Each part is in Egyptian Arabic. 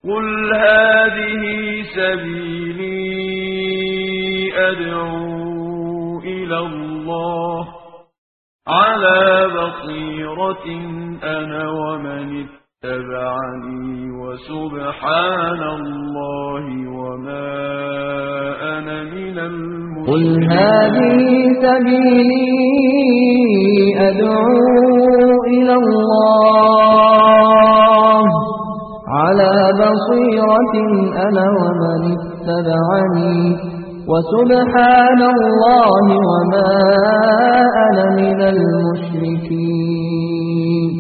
قل هذه سبيلي أدعو إلى الله على بصيرة أنا ومن اتبعني وسبحان الله وما أنا من قل المشركين هذه سبيلي أدعو إلى الله على بصيرة أنا ومن اتبعني وسبحان الله وما أنا من المشركين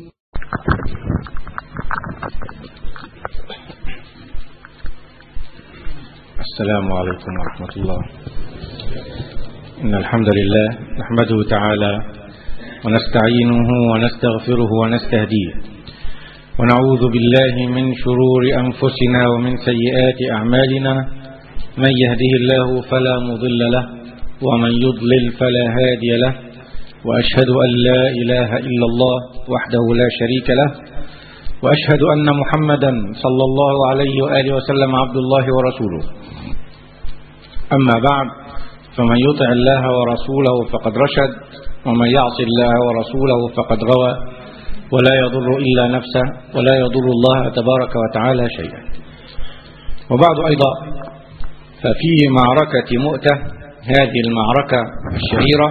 السلام عليكم ورحمة الله إن الحمد لله نحمده تعالى ونستعينه ونستغفره ونستهديه ونعوذ بالله من شرور أنفسنا ومن سيئات أعمالنا من يهده الله فلا مضل له ومن يضلل فلا هادي له وأشهد أن لا إله إلا الله وحده لا شريك له وأشهد أن محمدا صلى الله عليه وآله وسلم عبد الله ورسوله أما بعد فمن يطع الله ورسوله فقد رشد ومن يعص الله ورسوله فقد غوى ولا يضر إلا نفسه ولا يضر الله تبارك وتعالى شيئا وبعد أيضا ففي معركة مؤتة هذه المعركة الشهيرة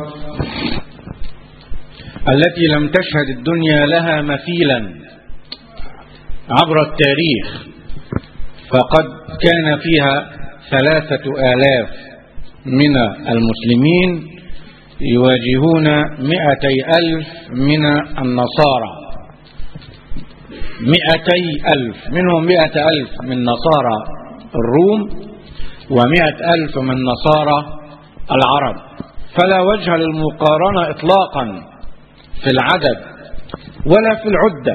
التي لم تشهد الدنيا لها مثيلا عبر التاريخ فقد كان فيها ثلاثة آلاف من المسلمين يواجهون مئتي ألف من النصارى مئتي ألف منهم مئة ألف من نصارى الروم ومئة ألف من نصارى العرب فلا وجه للمقارنة إطلاقا في العدد ولا في العدة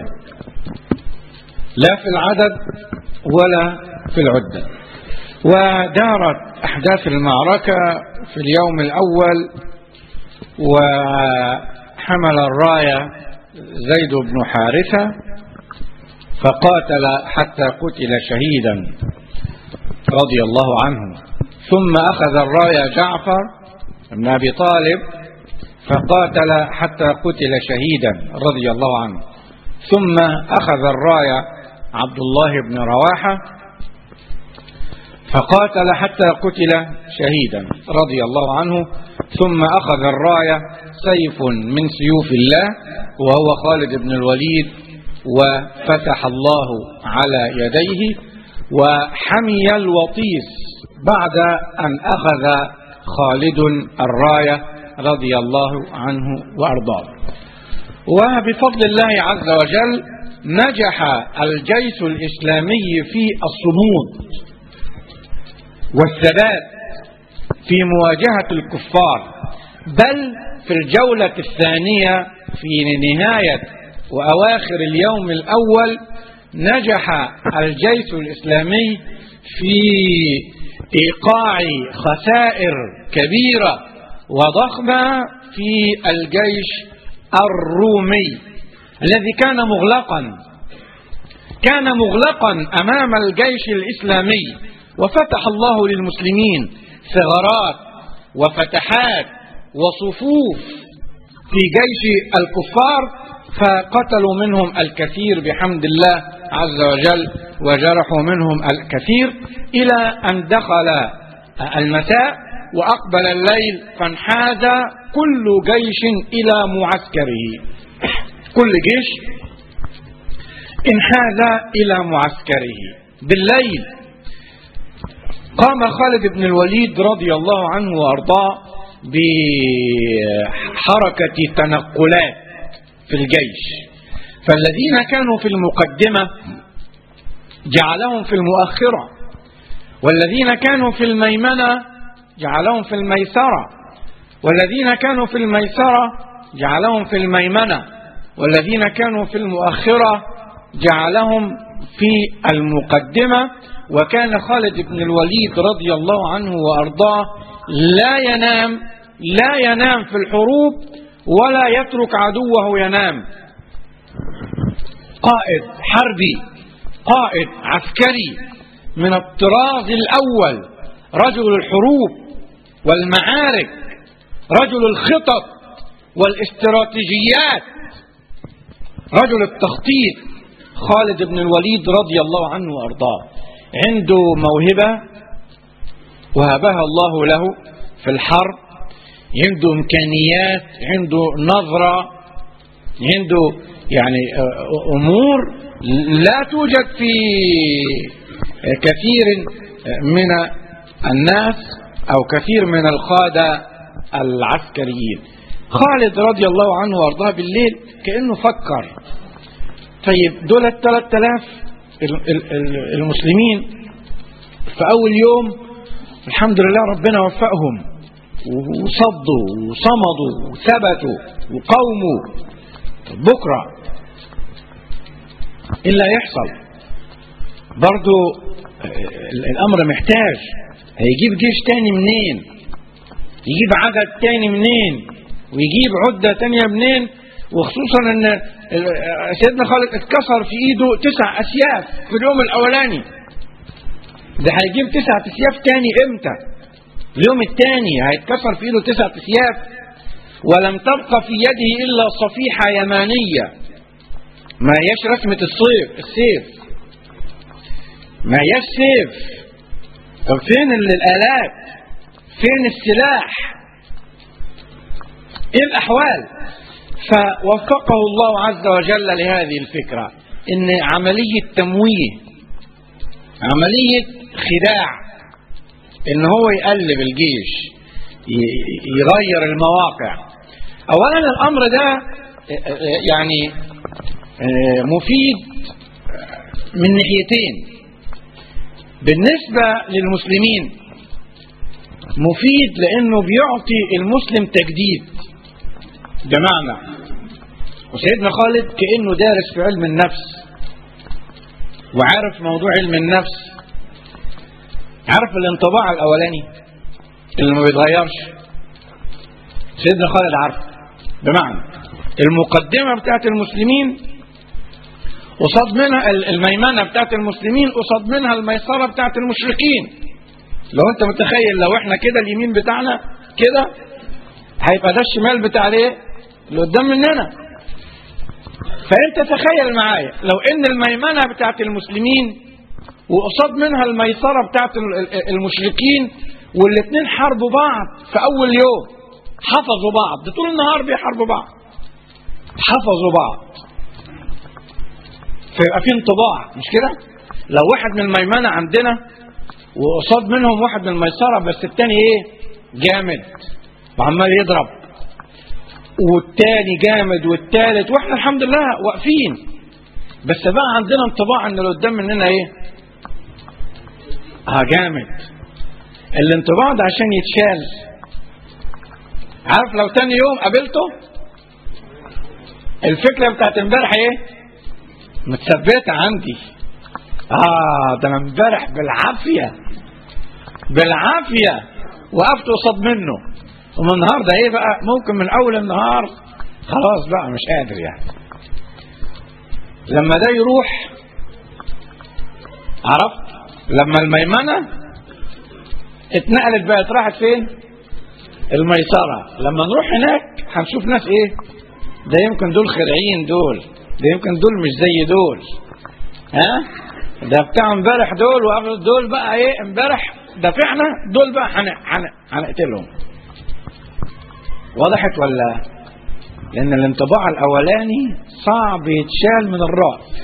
لا في العدد ولا في العدة ودارت أحداث المعركة في اليوم الأول وحمل الراية زيد بن حارثة فقاتل حتى قتل شهيدا رضي الله عنه ثم أخذ الراية جعفر بن أبي طالب فقاتل حتى قتل شهيدا رضي الله عنه ثم أخذ الراية عبد الله بن رواحة فقاتل حتى قتل شهيدا رضي الله عنه ثم أخذ الراية سيف من سيوف الله وهو خالد بن الوليد وفتح الله على يديه وحمي الوطيس بعد أن أخذ خالد الراية رضي الله عنه وأرضاه وبفضل الله عز وجل نجح الجيش الإسلامي في الصمود والثبات في مواجهة الكفار بل في الجولة الثانية في نهاية وأواخر اليوم الأول نجح الجيش الإسلامي في إيقاع خسائر كبيرة وضخمة في الجيش الرومي الذي كان مغلقا كان مغلقا أمام الجيش الإسلامي وفتح الله للمسلمين ثغرات وفتحات وصفوف في جيش الكفار فقتلوا منهم الكثير بحمد الله عز وجل وجرحوا منهم الكثير إلى أن دخل المساء وأقبل الليل فانحاز كل جيش إلى معسكره كل جيش انحاز إلى معسكره بالليل قام خالد بن الوليد رضي الله عنه وأرضاه بحركة تنقلات في الجيش فالذين كانوا في المقدمة جعلهم في المؤخرة والذين كانوا في الميمنة جعلهم في الميسرة والذين كانوا في الميسرة جعلهم في الميمنة والذين كانوا في المؤخرة جعلهم في المقدمة وكان خالد بن الوليد رضي الله عنه وأرضاه لا ينام لا ينام في الحروب ولا يترك عدوه ينام قائد حربي قائد عسكري من الطراز الأول رجل الحروب والمعارك رجل الخطط والاستراتيجيات رجل التخطيط خالد بن الوليد رضي الله عنه وأرضاه عنده موهبة وهبها الله له في الحرب عنده إمكانيات عنده نظرة عنده يعني أمور لا توجد في كثير من الناس أو كثير من القادة العسكريين خالد رضي الله عنه وارضاه بالليل كأنه فكر طيب دول الثلاث آلاف المسلمين في أول يوم الحمد لله ربنا وفقهم وصدوا وصمدوا وثبتوا وقوموا بكرة إلا يحصل برضو الأمر محتاج هيجيب جيش تاني منين يجيب عدد تاني منين ويجيب عدة تانية منين وخصوصا ان سيدنا خالد اتكسر في ايده تسع اسياف في اليوم الاولاني ده هيجيب تسع اسياف تاني امتى اليوم الثاني هيتكسر في ايده تسع اسياف ولم تبقى في يده الا صفيحة يمانية ما هياش رسمة الصيف السيف ما هياش سيف طب فين الالات فين السلاح ايه الاحوال فوفقه الله عز وجل لهذه الفكرة ان عملية تمويه عملية خداع ان هو يقلب الجيش يغير المواقع اولا الامر ده يعني مفيد من ناحيتين بالنسبة للمسلمين مفيد لانه بيعطي المسلم تجديد بمعنى وسيدنا خالد كأنه دارس في علم النفس وعارف موضوع علم النفس عارف الانطباع الأولاني اللي ما بيتغيرش سيدنا خالد عارف بمعنى المقدمة بتاعت المسلمين قصاد منها الميمنة بتاعت المسلمين قصاد منها الميسرة بتاعت المشركين لو انت متخيل لو احنا كده اليمين بتاعنا كده هيبقى ده الشمال بتاع الايه اللي قدام مننا فانت تخيل معايا لو ان الميمنه بتاعت المسلمين وقصاد منها الميسره بتاعت المشركين والاثنين حاربوا بعض في اول يوم حفظوا بعض ده طول النهار بيحاربوا بعض حفظوا بعض فيبقى في انطباع مش كده لو واحد من الميمنه عندنا وقصاد منهم واحد من الميسره بس الثاني ايه جامد وعمال يضرب والتاني جامد والتالت واحنا الحمد لله واقفين بس بقى عندنا انطباع ان اللي قدام مننا ايه اه جامد الانطباع ده عشان يتشال عارف لو تاني يوم قابلته الفكره بتاعت امبارح ايه متثبته عندي اه ده انا امبارح بالعافيه بالعافيه وقفت قصاد منه ومن النهارده ايه بقى ممكن من اول النهار خلاص بقى مش قادر يعني لما ده يروح عرفت لما الميمنة اتنقلت بقت راحت فين الميسرة لما نروح هناك هنشوف ناس ايه ده يمكن دول خرعين دول ده يمكن دول مش زي دول ها ده بتاع امبارح دول وقبل دول بقى ايه امبارح دافعنا دول بقى هنقتلهم وضحت ولا لان الانطباع الاولاني صعب يتشال من الراس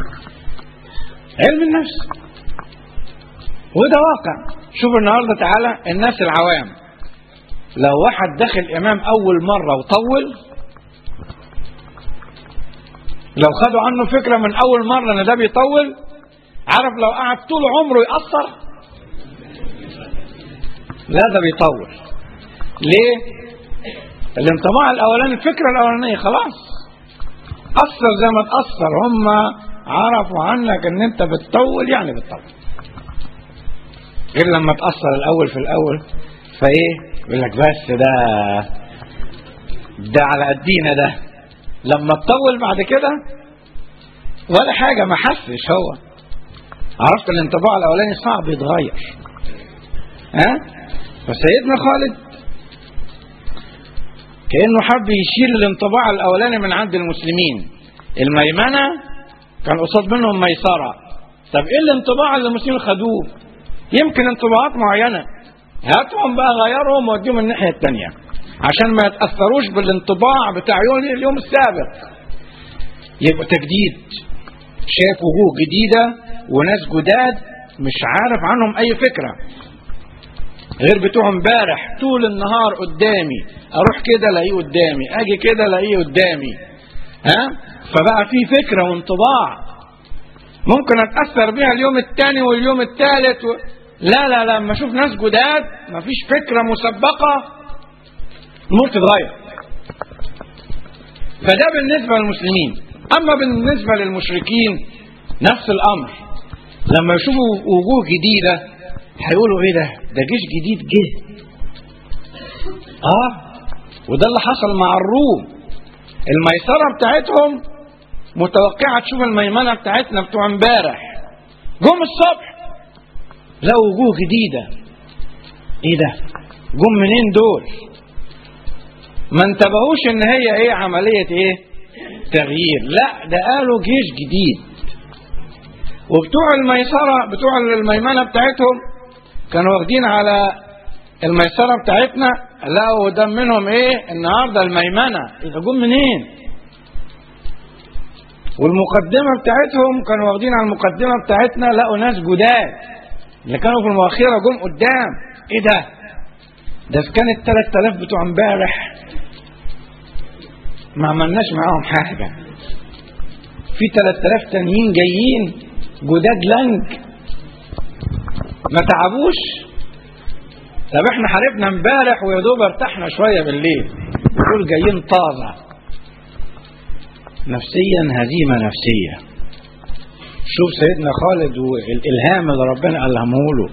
علم النفس وده واقع شوف النهارده تعالى الناس العوام لو واحد دخل امام اول مره وطول لو خدوا عنه فكره من اول مره ان ده بيطول عارف لو قعد طول عمره يأثر لا ده بيطول ليه الانطباع الاولاني الفكره الاولانيه خلاص اثر زي ما تاثر هم عرفوا عنك ان انت بتطول يعني بتطول غير لما تاثر الاول في الاول فايه يقول لك بس ده ده على قدينا ده لما تطول بعد كده ولا حاجه ما حسش هو عرفت الانطباع الاولاني صعب يتغير ها فسيدنا خالد كانه حب يشيل الانطباع الاولاني من عند المسلمين الميمنه كان قصاد منهم ميسره طب ايه الانطباع اللي المسلمين خدوه يمكن انطباعات معينه هاتهم بقى غيرهم ووديهم الناحيه الثانيه عشان ما يتاثروش بالانطباع بتاع يوم اليوم السابق يبقى تجديد شايف وجوه جديده وناس جداد مش عارف عنهم اي فكره غير بتوع امبارح طول النهار قدامي اروح كده الاقيه قدامي اجي كده الاقيه قدامي ها فبقى في فكره وانطباع ممكن اتاثر بيها اليوم الثاني واليوم الثالث و... لا لا لا لما اشوف ناس جداد مفيش فكره مسبقه الامور تتغير فده بالنسبه للمسلمين اما بالنسبه للمشركين نفس الامر لما يشوفوا وجوه جديده هيقولوا ايه ده ده جيش جديد جه اه وده اللي حصل مع الروم الميسره بتاعتهم متوقعه تشوف الميمنه بتاعتنا بتوع امبارح جم الصبح لقوا وجوه جديده ايه ده جم منين دول ما انتبهوش ان هي ايه عمليه ايه تغيير لا ده قالوا جيش جديد وبتوع الميسره بتوع الميمنه بتاعتهم كانوا واخدين على الميسره بتاعتنا لقوا ده منهم ايه النهارده الميمنه اذا جم منين والمقدمه بتاعتهم كانوا واخدين على المقدمه بتاعتنا لقوا ناس جداد اللي كانوا في المؤخره جم قدام ايه ده ده كان ال 3000 بتوع امبارح ما عملناش معاهم حاجه في 3000 تانيين جايين جداد لنج ما تعبوش طب احنا حاربنا امبارح ويا دوب ارتحنا شويه بالليل دول جايين طازه نفسيا هزيمه نفسيه شوف سيدنا خالد والالهام اللي ربنا الهمه له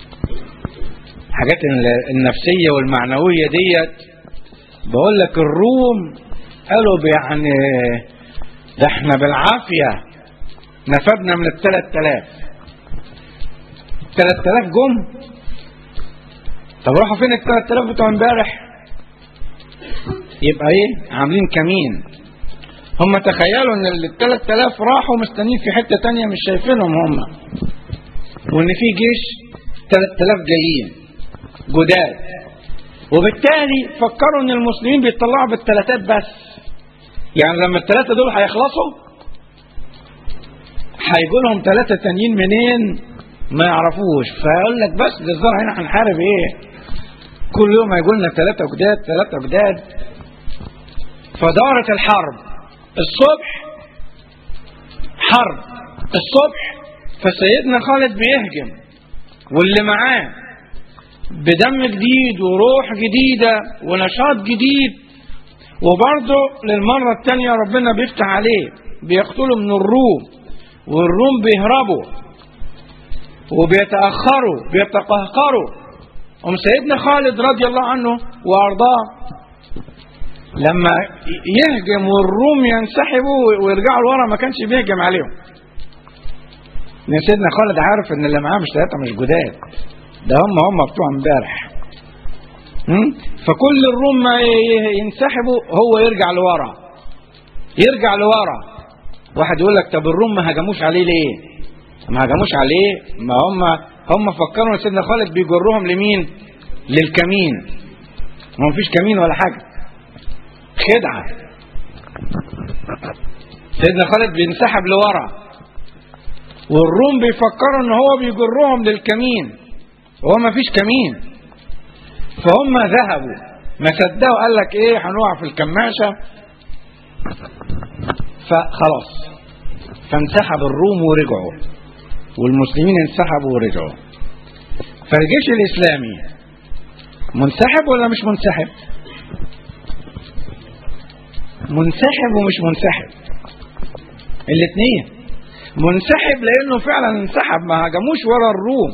حاجات النفسيه والمعنويه ديت بقول لك الروم قالوا يعني ده احنا بالعافيه نفدنا من الثلاث آلاف 3000 جم طب راحوا فين ال 3000 بتوع امبارح يبقى ايه عاملين كمين هم تخيلوا ان ال 3000 راحوا مستنيين في حته تانية مش شايفينهم هم وان في جيش 3000 جايين جداد وبالتالي فكروا ان المسلمين بيطلعوا بالثلاثات بس يعني لما الثلاثه دول هيخلصوا هيجوا لهم ثلاثه تانيين منين ما يعرفوش فيقول لك بس ده الزرع هنا هنحارب ايه كل يوم هيقول لنا ثلاثة جداد ثلاثة جداد فدارت الحرب الصبح حرب الصبح فسيدنا خالد بيهجم واللي معاه بدم جديد وروح جديدة ونشاط جديد وبرضه للمرة الثانية ربنا بيفتح عليه بيقتلوا من الروم والروم بيهربوا وبيتأخروا بيتقهقروا أم سيدنا خالد رضي الله عنه وأرضاه لما يهجم والروم ينسحبوا ويرجعوا لورا ما كانش بيهجم عليهم لأن سيدنا خالد عارف إن اللي معاه مش ثلاثة مش جداد ده هم هم بتوع امبارح فكل الروم ما ينسحبوا هو يرجع لورا يرجع لورا واحد يقول لك طب الروم ما هجموش عليه ليه ما هجموش عليه ما هم هم فكروا ان سيدنا خالد بيجرهم لمين للكمين ما فيش كمين ولا حاجه خدعه سيدنا خالد بينسحب لورا والروم بيفكروا ان هو بيجرهم للكمين وهو ما فيش كمين فهم ذهبوا ما صدقوا قال لك ايه هنقع في الكماشه فخلاص فانسحب الروم ورجعوا والمسلمين انسحبوا ورجعوا فالجيش الإسلامي منسحب ولا مش منسحب منسحب ومش منسحب الاثنين منسحب لانه فعلا انسحب ما هجموش ورا الروم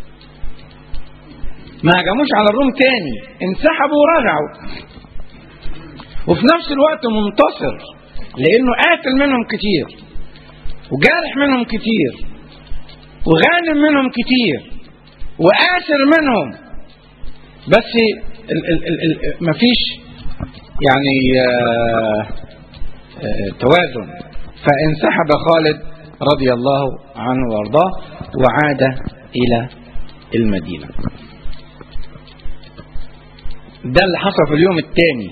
ما هجموش على الروم تاني انسحبوا ورجعوا وفي نفس الوقت منتصر لانه قاتل منهم كتير وجارح منهم كتير وغانم منهم كتير وآسر منهم بس ال ال ال ال مفيش يعني آه آه توازن فانسحب خالد رضي الله عنه وارضاه وعاد إلى المدينة ده اللي حصل في اليوم الثاني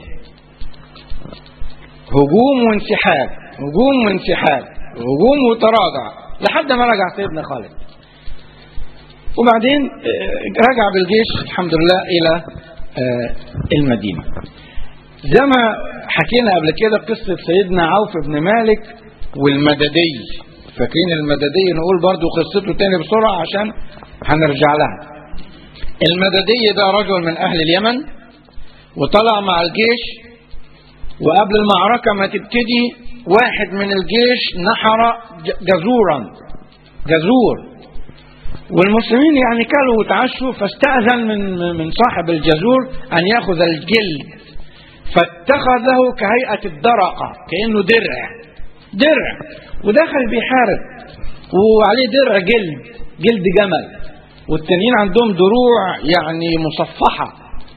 هجوم وانسحاب هجوم وانسحاب هجوم وتراجع لحد ما رجع سيدنا خالد وبعدين رجع بالجيش الحمد لله إلى المدينة زي ما حكينا قبل كده قصة سيدنا عوف بن مالك والمددي فاكرين المددي نقول برضو قصته تاني بسرعة عشان هنرجع لها المددي ده رجل من أهل اليمن وطلع مع الجيش وقبل المعركة ما تبتدي واحد من الجيش نحر جزورا جزور والمسلمين يعني كلوا وتعشوا فاستأذن من من صاحب الجزور أن يأخذ الجلد فاتخذه كهيئة الدرقة كأنه درع درع ودخل بيحارب وعليه درع جلد جلد جمل والتانيين عندهم دروع يعني مصفحة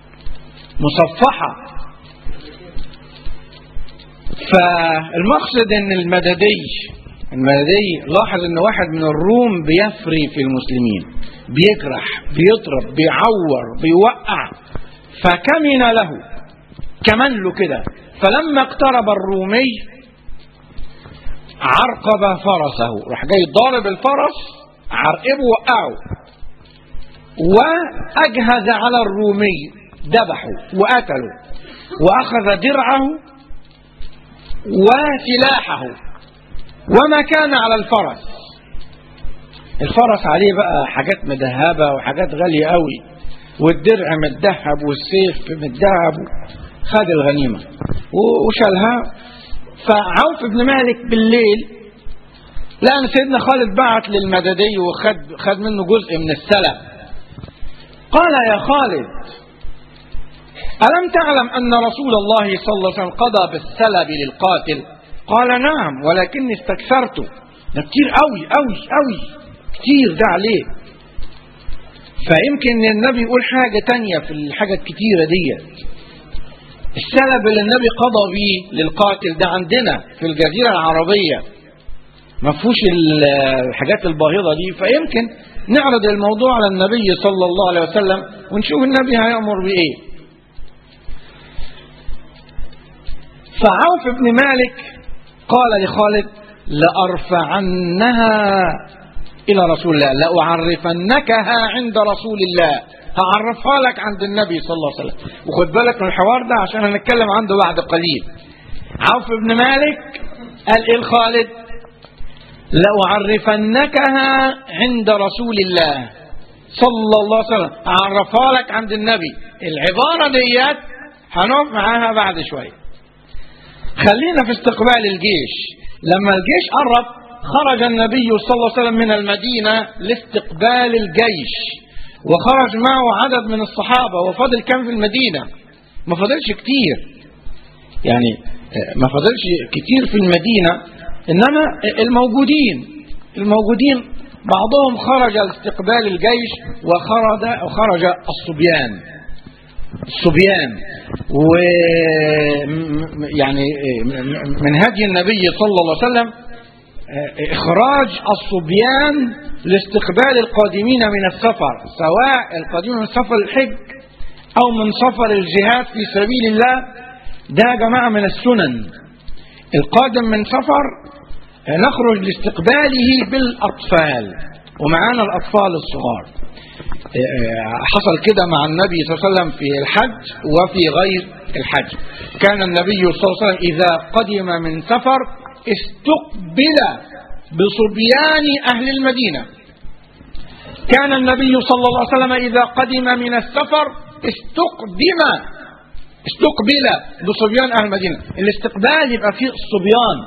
مصفحة فالمقصد ان المددي المددي لاحظ ان واحد من الروم بيفري في المسلمين بيجرح بيضرب بيعور بيوقع فكمن له كمن له كده فلما اقترب الرومي عرقب فرسه راح جاي ضارب الفرس عرقبه وقعه واجهز على الرومي ذبحه وقتله واخذ درعه وسلاحه وما كان على الفرس الفرس عليه بقى حاجات مدهبة وحاجات غالية قوي والدرع متدهب والسيف متدهب خد الغنيمة وشالها فعوف بن مالك بالليل لأن سيدنا خالد بعت للمددي وخد خد منه جزء من السلب قال يا خالد ألم تعلم أن رسول الله صلى الله عليه وسلم قضى بالسلب للقاتل قال نعم ولكني استكثرته ده كتير قوي قوي قوي كتير ده عليه فيمكن النبي يقول حاجة تانية في الحاجة الكتيرة دي السلب اللي النبي قضى بيه للقاتل ده عندنا في الجزيرة العربية ما فيهوش الحاجات الباهظة دي فيمكن نعرض الموضوع على النبي صلى الله عليه وسلم ونشوف النبي هيأمر بإيه فعوف بن مالك قال لخالد لأرفعنها إلى رسول الله لأعرفنكها عند رسول الله هعرفها لك عند النبي صلى الله عليه وسلم وخد بالك من الحوار ده عشان هنتكلم عنده بعد قليل عوف بن مالك قال إيه لخالد لأعرفنكها عند رسول الله صلى الله عليه وسلم أعرفها لك عند النبي العبارة ديت هنقف معاها بعد شوية خلينا في استقبال الجيش لما الجيش قرب خرج النبي صلى الله عليه وسلم من المدينة لاستقبال الجيش وخرج معه عدد من الصحابة وفضل كم في المدينة ما فضلش كتير يعني ما فضلش كتير في المدينة إنما الموجودين الموجودين بعضهم خرج لاستقبال الجيش وخرج وخرج الصبيان الصبيان و يعني من هدي النبي صلى الله عليه وسلم إخراج الصبيان لاستقبال القادمين من السفر سواء القادمين من سفر الحج أو من سفر الجهاد في سبيل الله ده يا جماعة من السنن القادم من سفر نخرج لاستقباله بالأطفال ومعانا الأطفال الصغار حصل كده مع النبي صلى الله عليه وسلم في الحج وفي غير الحج كان النبي صلى الله عليه وسلم إذا قدم من سفر استقبل بصبيان أهل المدينة كان النبي صلى الله عليه وسلم إذا قدم من السفر استقدم استقبل بصبيان أهل المدينة الاستقبال يبقى فيه الصبيان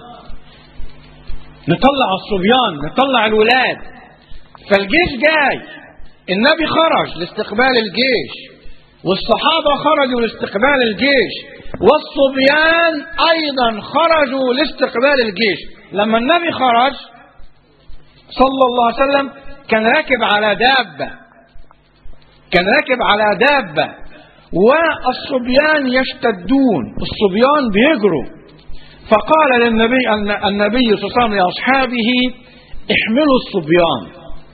نطلع الصبيان نطلع الولاد فالجيش جاي النبي خرج لاستقبال الجيش والصحابة خرجوا لاستقبال الجيش والصبيان أيضا خرجوا لاستقبال الجيش لما النبي خرج صلى الله عليه وسلم كان راكب على دابة كان راكب على دابة والصبيان يشتدون الصبيان بيجروا فقال للنبي النبي صلى الله عليه وسلم لأصحابه احملوا الصبيان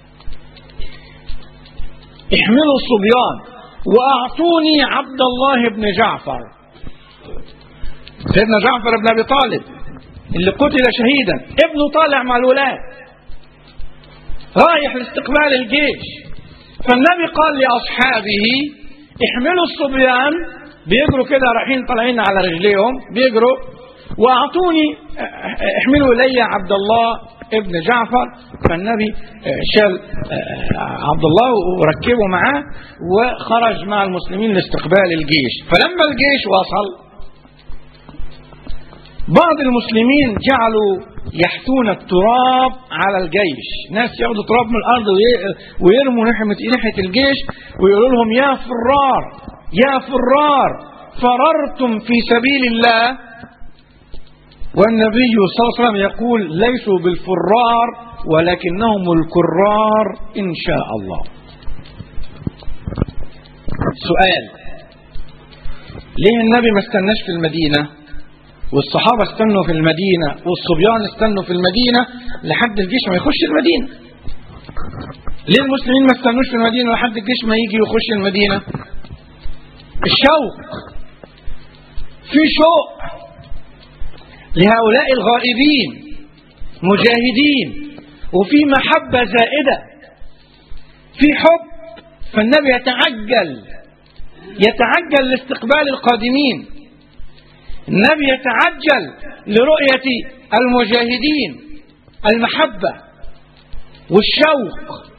احملوا الصبيان وأعطوني عبد الله بن جعفر سيدنا جعفر بن أبي طالب اللي قتل شهيدا ابنه طالع مع الولاد رايح لاستقبال الجيش فالنبي قال لأصحابه احملوا الصبيان بيجروا كده رايحين طالعين على رجليهم بيجروا واعطوني احملوا الي عبد الله ابن جعفر فالنبي شال عبد الله وركبه معاه وخرج مع المسلمين لاستقبال الجيش فلما الجيش وصل بعض المسلمين جعلوا يحثون التراب على الجيش ناس ياخدوا تراب من الارض ويرموا ناحيه الجيش ويقولوا لهم يا فرار يا فرار فررتم في سبيل الله والنبي صلى الله عليه وسلم يقول ليسوا بالفرار ولكنهم الكرار ان شاء الله سؤال ليه النبي ما استناش في المدينه والصحابة استنوا في المدينة والصبيان استنوا في المدينة لحد الجيش ما يخش المدينة ليه المسلمين ما استنوش في المدينة لحد الجيش ما يجي يخش المدينة الشوق في شوق لهؤلاء الغائبين مجاهدين وفي محبة زائدة في حب فالنبي يتعجل يتعجل لاستقبال القادمين النبي يتعجل لرؤية المجاهدين المحبة والشوق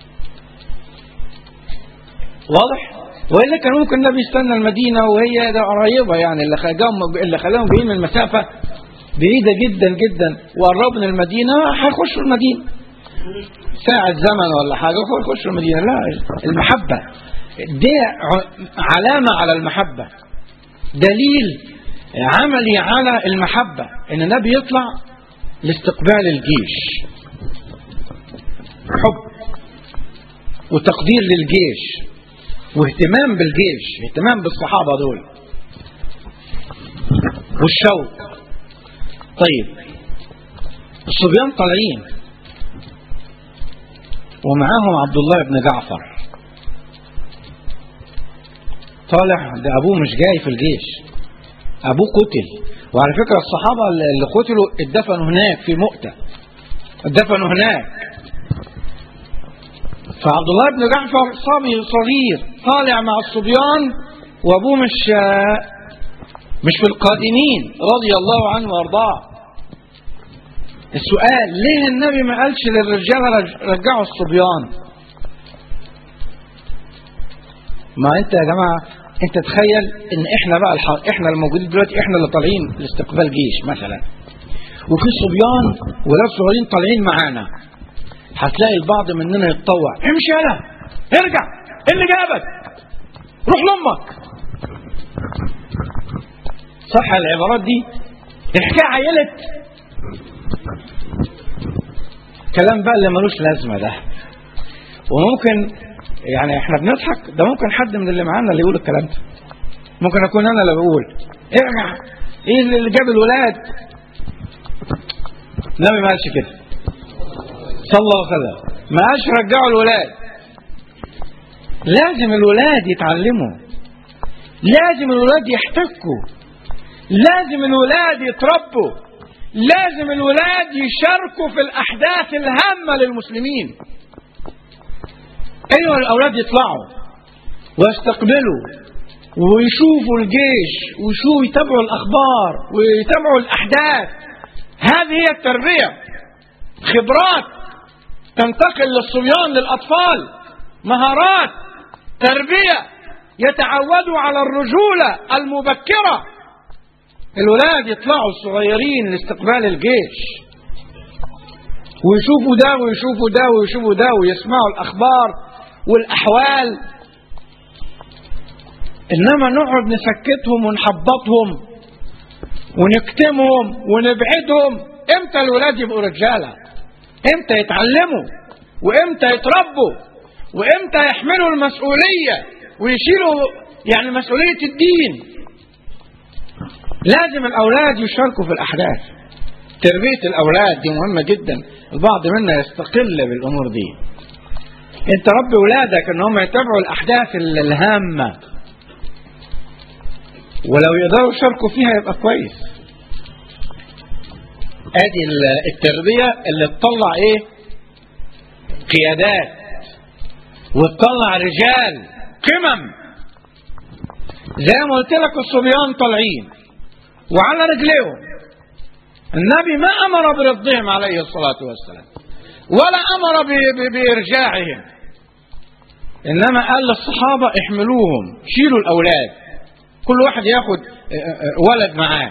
واضح والا كان ممكن النبي يستنى المدينه وهي ده قريبه يعني اللي خلاهم اللي خلاهم جايين من المسافه بعيده جدا جدا وقربوا من المدينه هيخشوا المدينه ساعة زمن ولا حاجة يخشوا المدينة لا المحبة دي علامة على المحبة دليل عملي على المحبة ان النبي يطلع لاستقبال الجيش حب وتقدير للجيش واهتمام بالجيش اهتمام بالصحابة دول والشوق طيب الصبيان طالعين ومعاهم عبد الله بن جعفر طالع ده ابوه مش جاي في الجيش ابوه قتل وعلى فكره الصحابه اللي قتلوا اتدفنوا هناك في مؤتة اتدفنوا هناك فعبد الله بن جعفر صبي صغير طالع مع الصبيان وابوه مش مش في القادمين رضي الله عنه وارضاه السؤال ليه النبي ما قالش للرجاله رجعوا الصبيان ما انت يا جماعه انت تخيل ان احنا بقى الح... احنا الموجودين دلوقتي احنا اللي طالعين لاستقبال جيش مثلا وفي صبيان ولاد صغيرين طالعين معانا هتلاقي البعض مننا يتطوع امشي يلا ارجع ايه اللي جابك روح لامك صح العبارات دي الحكايه عيلت كلام بقى اللي ملوش لازمه ده وممكن يعني احنا بنضحك ده ممكن حد من اللي معانا اللي يقول الكلام ده ممكن اكون انا اللي بقول ارجع ايه اللي جاب الولاد النبي ما قالش كده صلى الله عليه وسلم ما قالش رجعوا الولاد لازم الولاد يتعلموا لازم الولاد يحتكوا لازم الولاد يتربوا لازم الولاد يشاركوا في الاحداث الهامه للمسلمين ايوه الاولاد يطلعوا ويستقبلوا ويشوفوا الجيش ويشوفوا يتابعوا الاخبار ويتابعوا الاحداث هذه هي التربيه خبرات تنتقل للصبيان للاطفال مهارات تربيه يتعودوا على الرجوله المبكره الولاد يطلعوا الصغيرين لاستقبال الجيش ويشوفوا ده ويشوفوا ده ويشوفوا ده ويسمعوا الاخبار والاحوال انما نقعد نسكتهم ونحبطهم ونكتمهم ونبعدهم امتى الولاد يبقوا رجاله امتى يتعلموا وامتى يتربوا وامتى يحملوا المسؤولية ويشيلوا يعني مسؤولية الدين لازم الأولاد يشاركوا في الأحداث تربية الأولاد دي مهمة جدا البعض منا يستقل بالأمور دي انت ربي ولادك ان هم يتابعوا الأحداث الهامة ولو يقدروا يشاركوا فيها يبقى كويس ادي التربية اللي تطلع ايه قيادات وتطلع رجال قمم زي ما قلت لك الصبيان طالعين وعلى رجليهم النبي ما امر برفضهم عليه الصلاه والسلام ولا امر بارجاعهم انما قال للصحابه احملوهم شيلوا الاولاد كل واحد ياخد ولد معاه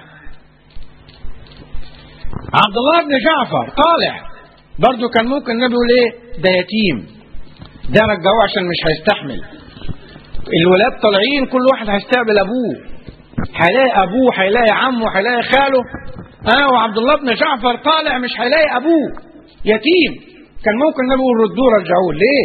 عبد الله بن جعفر طالع برضه كان ممكن النبي يقول ايه ده يتيم ده رجعوه عشان مش هيستحمل الولاد طالعين كل واحد هيستقبل ابوه هيلاقي ابوه هيلاقي عمه هيلاقي خاله اه وعبد الله بن جعفر طالع مش هيلاقي ابوه يتيم كان ممكن النبي يقول ردوه رجعوه ليه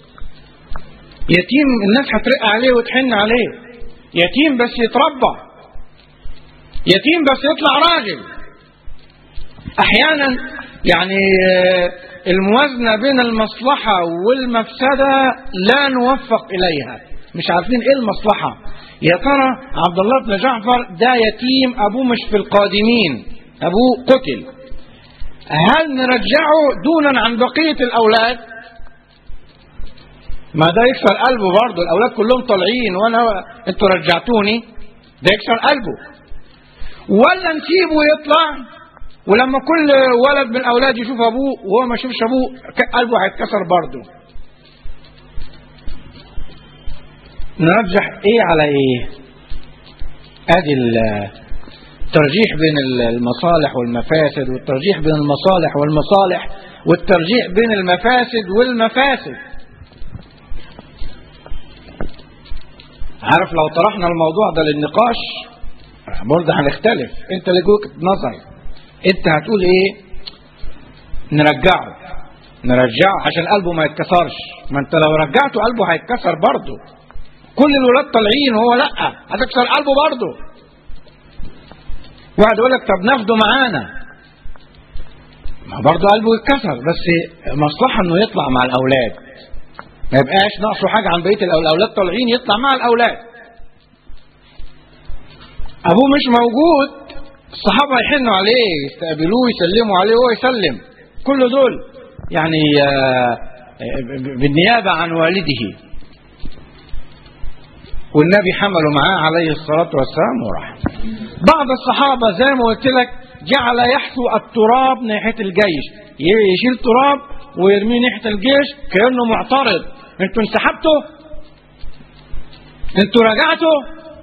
يتيم الناس هترق عليه وتحن عليه يتيم بس يتربى يتيم بس يطلع راجل احيانا يعني الموازنه بين المصلحه والمفسده لا نوفق اليها مش عارفين ايه المصلحه يا ترى عبد الله بن جعفر ده يتيم ابوه مش في القادمين ابوه قتل هل نرجعه دونا عن بقيه الاولاد ما ده يكسر قلبه برضه الاولاد كلهم طالعين وانا انتوا رجعتوني ده يكسر قلبه ولا نسيبه يطلع ولما كل ولد من الاولاد يشوف ابوه وهو ما يشوفش ابوه قلبه هيتكسر برضه نرجح ايه على ايه ادي الترجيح بين المصالح والمفاسد والترجيح بين المصالح والمصالح والترجيح بين المفاسد والمفاسد عارف لو طرحنا الموضوع ده للنقاش برضه هنختلف انت لك وجهه نظر انت هتقول ايه نرجعه نرجعه عشان قلبه ما يتكسرش ما انت لو رجعته قلبه هيتكسر برضه كل الولاد طالعين وهو لا هتكسر قلبه برضه واحد يقول لك طب ناخده معانا ما برضه قلبه يتكسر بس مصلحه انه يطلع مع الاولاد ما يبقاش ناقصه حاجه عن بقيه الاولاد الاولاد طالعين يطلع مع الاولاد ابوه مش موجود الصحابه يحنوا عليه يستقبلوه يسلموا عليه وهو يسلم كل دول يعني بالنيابه عن والده والنبي حمله معاه عليه الصلاة والسلام وراح بعض الصحابة زي ما قلت لك جعل يحثو التراب ناحية الجيش يشيل تراب ويرميه ناحية الجيش كأنه معترض انتوا انسحبتوا انتوا رجعتوا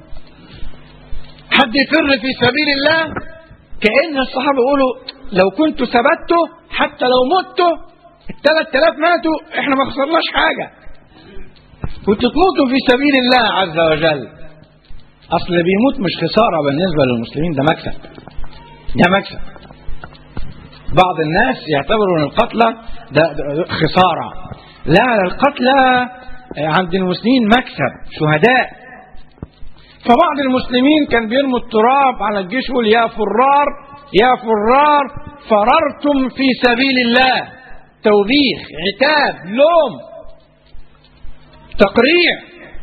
حد يفر في سبيل الله كأن الصحابة يقولوا لو كنتوا ثبتوا حتى لو متوا الثلاث آلاف ماتوا احنا ما خسرناش حاجة كنتوا تموتوا في سبيل الله عز وجل اصل اللي بيموت مش خساره بالنسبه للمسلمين ده مكسب ده مكسب بعض الناس يعتبروا ان القتلى ده, ده خساره لا القتلى عند المسلمين مكسب شهداء فبعض المسلمين كان بيرموا التراب على الجيش يقول يا فرار يا فرار فررتم في سبيل الله توبيخ عتاب لوم تقريع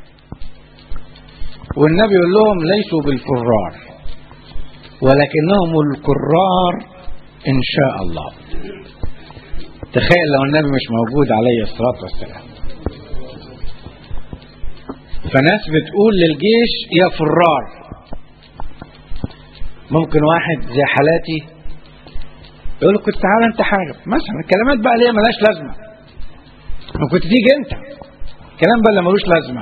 والنبي يقول لهم ليسوا بالفرار ولكنهم الكرار ان شاء الله تخيل لو النبي مش موجود عليه الصلاه والسلام فناس بتقول للجيش يا فرار ممكن واحد زي حالاتي يقول له كنت تعالى انت حاجه مثلا الكلمات بقى ليه ملهاش لازمه ما كنت تيجي انت كلام بقى اللي ملوش لازمه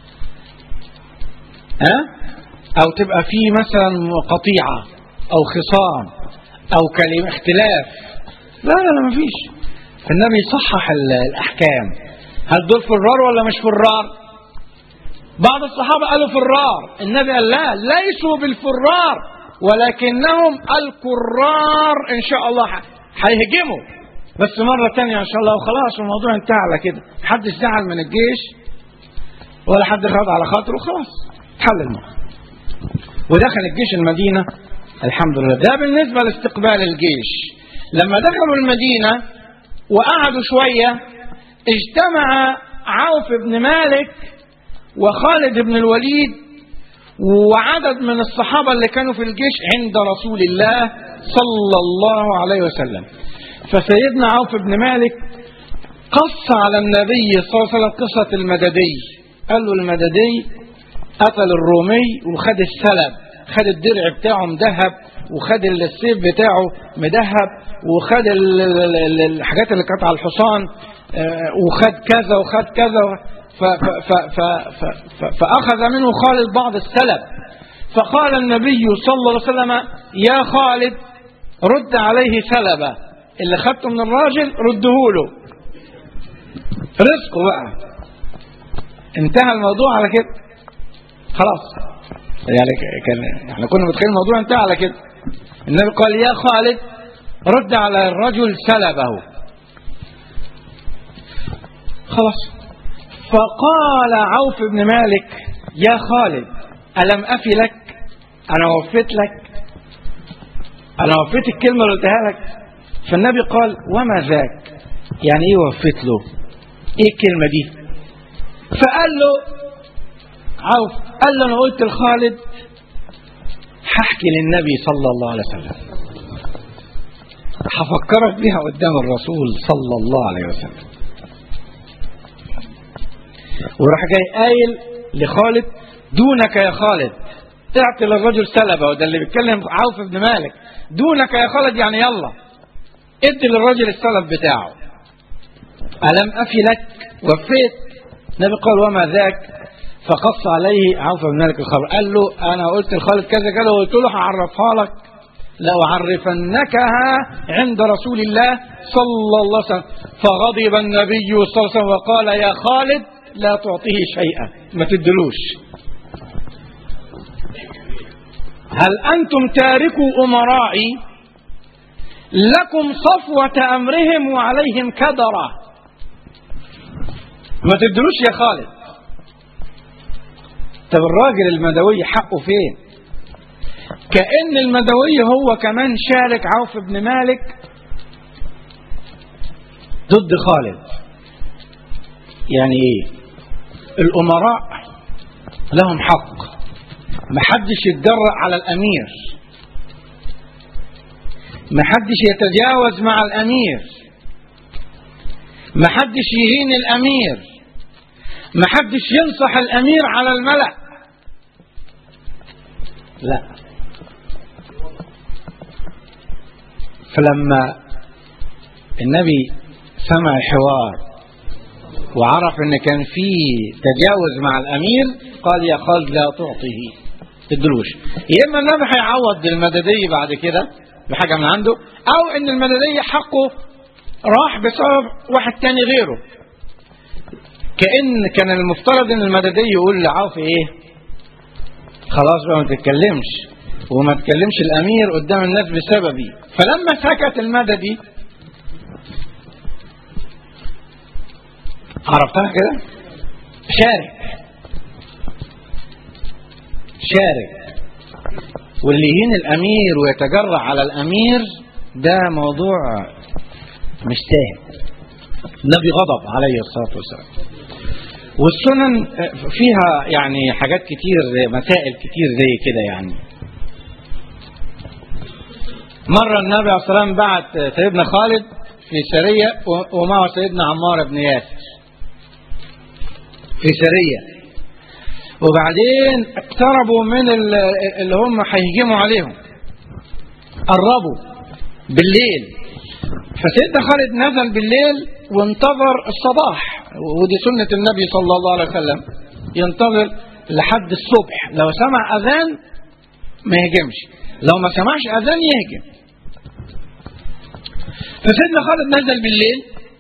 ها او تبقى في مثلا قطيعه او خصام او كلمه اختلاف لا لا لا مفيش النبي يصحح الاحكام هل دول فرار ولا مش فرار بعض الصحابه قالوا فرار النبي قال لا ليسوا بالفرار ولكنهم الكرار ان شاء الله هيهجموا بس مرة تانية إن شاء الله وخلاص الموضوع انتهى على كده محدش زعل من الجيش ولا حد خد على خاطره خلاص اتحل الموضوع ودخل الجيش المدينة الحمد لله ده بالنسبة لاستقبال الجيش لما دخلوا المدينة وقعدوا شوية اجتمع عوف بن مالك وخالد بن الوليد وعدد من الصحابة اللي كانوا في الجيش عند رسول الله صلى الله عليه وسلم فسيدنا عوف بن مالك قص على النبي صلى الله عليه وسلم قصة المددي قال له المددي قتل الرومي وخد السلب خد الدرع بتاعه مذهب وخد السيف بتاعه مذهب وخد ال- ال- ال- الحاجات اللي كانت على الحصان آه، وخد كذا وخد كذا ف- ف- ف- ف- ف- ف- فأخذ منه خالد بعض السلب فقال النبي صلى الله عليه وسلم يا خالد رد عليه سلبه اللي خدته من الراجل رده له رزقه بقى انتهى الموضوع على كده خلاص يعني ك- كان احنا كنا متخيل الموضوع انتهى على كده النبي قال يا خالد رد على الرجل سلبه خلاص فقال عوف بن مالك يا خالد ألم أفي لك أنا وفيت لك أنا وفيت الكلمة اللي قلتها لك فالنبي قال وما ذاك يعني إيه وفيت له إيه الكلمة دي فقال له عوف قال له أنا قلت لخالد هحكي للنبي صلى الله عليه وسلم هفكرك بيها قدام الرسول صلى الله عليه وسلم وراح جاي قايل لخالد دونك يا خالد اعطي للرجل سلبه وده اللي بيتكلم عوف بن مالك دونك يا خالد يعني يلا ادي للرجل السلب بتاعه ألم أفي لك وفيت النبي قال وما ذاك فقص عليه عوف بن مالك الخبر قال له أنا قلت لخالد كذا كذا وقلت له هعرفها لك لأعرفنكها عند رسول الله صلى الله عليه وسلم فغضب النبي صلى الله عليه وسلم وقال يا خالد لا تعطيه شيئا ما تدلوش هل أنتم تاركوا أمرائي لكم صفوة أمرهم وعليهم كدرة ما تدلوش يا خالد طب الراجل المدوي حقه فين كأن المدوي هو كمان شارك عوف بن مالك ضد خالد يعني ايه الامراء لهم حق محدش يتجرأ على الامير محدش يتجاوز مع الامير محدش يهين الامير محدش ينصح الامير على الملأ لا فلما النبي سمع الحوار وعرف ان كان في تجاوز مع الامير قال يا خالد لا تعطيه تدلوش يا اما النبي هيعوض المددية بعد كده بحاجة من عنده او ان المددية حقه راح بسبب واحد تاني غيره كأن كان المفترض ان المددية يقول لعوف ايه خلاص بقى ما تتكلمش وما تكلمش الامير قدام الناس بسببي فلما سكت المددي عرفتها كده شارك شارك واللي يهين الامير ويتجرع على الامير ده موضوع مش سهل النبي غضب عليه الصلاه والسلام والسنن فيها يعني حاجات كتير مسائل كتير زي كده يعني مرة النبي عليه الصلاة والسلام بعت سيدنا خالد في سرية ومعه سيدنا عمار بن ياسر في سرية وبعدين اقتربوا من اللي هم هيهجموا عليهم قربوا بالليل فسيدنا خالد نزل بالليل وانتظر الصباح ودي سنة النبي صلى الله عليه وسلم ينتظر لحد الصبح لو سمع أذان ما يهجمش لو ما سمعش أذان يهجم فسيدنا خالد نزل بالليل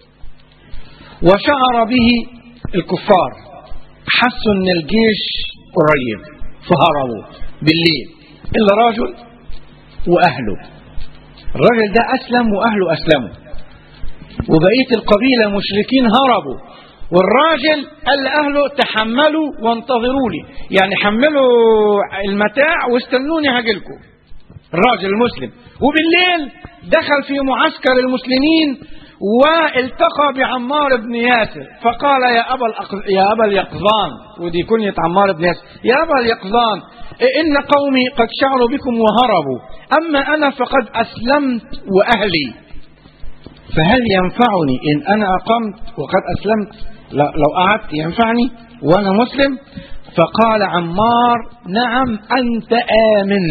وشعر به الكفار حسوا ان الجيش قريب فهربوا بالليل الا رجل واهله الراجل ده اسلم واهله اسلموا وبقية القبيلة مشركين هربوا والراجل قال لأهله تحملوا وانتظروا لي يعني حملوا المتاع واستنوني هاجلكم الراجل المسلم وبالليل دخل في معسكر المسلمين والتقى بعمار بن ياسر فقال يا أبا, الأق- يا أبا اليقظان ودي كنية عمار بن ياسر يا أبا اليقظان إن قومي قد شعروا بكم وهربوا أما أنا فقد أسلمت وأهلي فهل ينفعني إن أنا أقمت وقد أسلمت لا- لو قعدت ينفعني وأنا مسلم فقال عمار نعم أنت آمن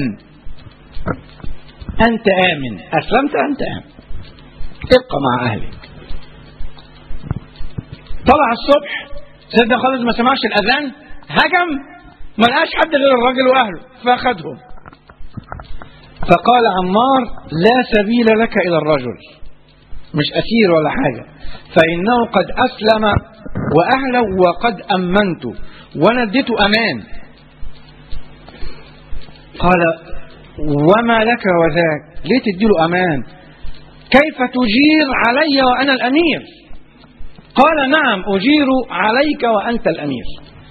أنت آمن أسلمت أنت آمن ابقى مع أهلك طلع الصبح سيدنا خالد ما سمعش الأذان هجم ما لقاش حد غير الراجل وأهله فأخذهم فقال عمار لا سبيل لك إلى الرجل مش أسير ولا حاجة فإنه قد أسلم وأهله وقد أمنته وأنا اديته أمان قال وما لك وذاك ليه تديله أمان كيف تجير علي وأنا الأمير قال نعم أجير عليك وأنت الأمير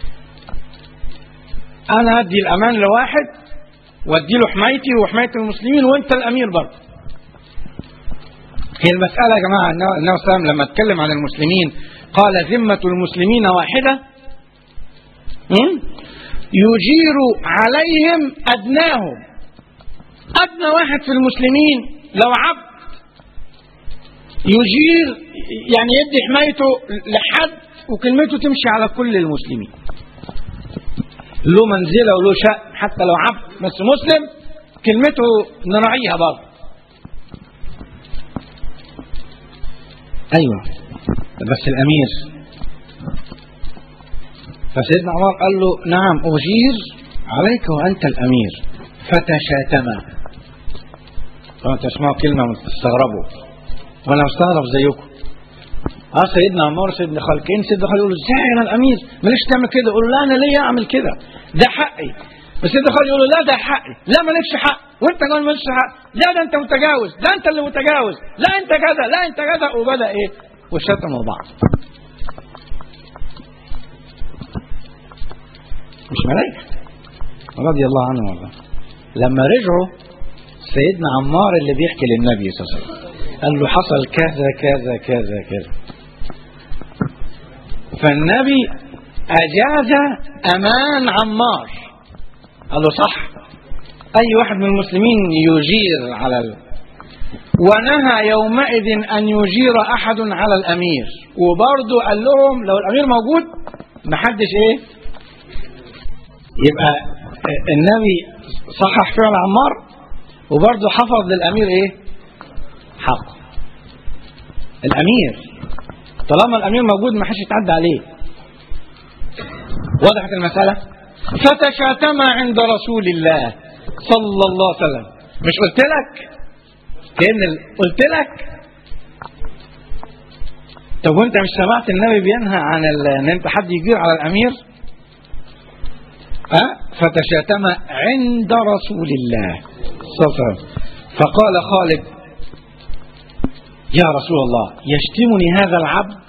أنا أدي الأمان لواحد وأدي له حمايتي وحماية المسلمين وأنت الأمير برضه هي المسألة يا جماعة النبي صلى الله عليه وسلم لما اتكلم عن المسلمين قال ذمة المسلمين واحدة م? يجير عليهم أدناهم أدنى واحد في المسلمين لو عبد يجير يعني يدي حمايته لحد وكلمته تمشي على كل المسلمين له منزلة وله شأن حتى لو عبد بس مسلم كلمته نراعيها برضه ايوه بس الامير فسيدنا عمر قال له نعم اجير عليك وانت الامير فتشاتما طبعا تسمعوا كلمه تستغربوا وانا مستغرب زيكم اه سيدنا عمار سيدنا خالد كان سيدنا خالد يقول له ازاي انا الامير ماليش تعمل كده يقول له لا انا ليه اعمل كده ده حقي بس سيدنا خالد يقول له لا ده حقي لا مالكش حق وانت كمان مالكش حق لا ده انت متجاوز لا انت اللي متجاوز لا انت كذا لا انت كذا وبدا ايه وشتموا بعض مش ملائكه رضي الله عنهم وارضاهم لما رجعوا سيدنا عمار اللي بيحكي للنبي صلى الله عليه وسلم قال له حصل كذا كذا كذا كذا فالنبي أجاز أمان عمار قال له صح أي واحد من المسلمين يجير على ال... ونهى يومئذ أن يجير أحد على الأمير وبرضه قال لهم لو الأمير موجود محدش إيه يبقى النبي صحح فعل عمار وبرضه حفظ للأمير إيه حق الأمير طالما الأمير موجود ما حدش يتعدى عليه وضحت المسألة فتشاتما عند رسول الله صلى الله عليه وسلم مش قلت لك كأن ال- قلت لك طب وانت مش سمعت النبي بينهى عن ال- ان انت حد يجير على الامير ها فتشاتما عند رسول الله صلى الله عليه وسلم فقال خالد يا رسول الله يشتمني هذا العبد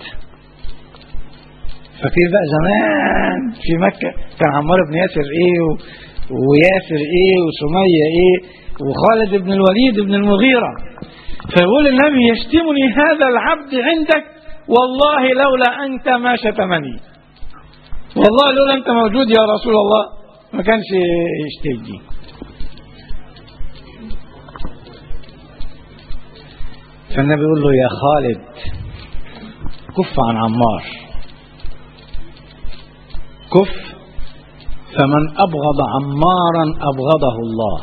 فكيف بقى زمان في مكة كان عمار بن ياسر ايه و... وياسر ايه وسمية ايه وخالد بن الوليد بن المغيرة فيقول النبي يشتمني هذا العبد عندك والله لولا أنت ما شتمني والله لولا أنت موجود يا رسول الله ما كانش يشتمني فالنبي يقول له يا خالد كف عن عمار كف فمن أبغض عمارا أبغضه الله